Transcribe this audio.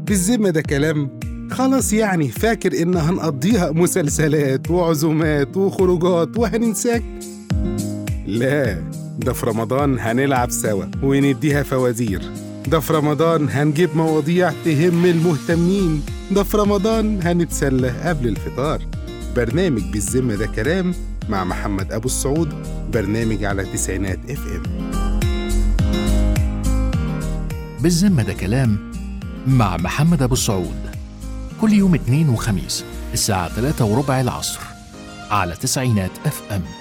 بالذمة ده كلام خلاص يعني فاكر إن هنقضيها مسلسلات وعزومات وخروجات وهننساك لا ده في رمضان هنلعب سوا ونديها فوازير ده في رمضان هنجيب مواضيع تهم المهتمين ده في رمضان هنتسلى قبل الفطار برنامج بالذمة ده كلام مع محمد أبو السعود برنامج على تسعينات اف ام بالذمة ده كلام مع محمد أبو السعود كل يوم اثنين وخميس الساعة 3 وربع العصر على تسعينات اف ام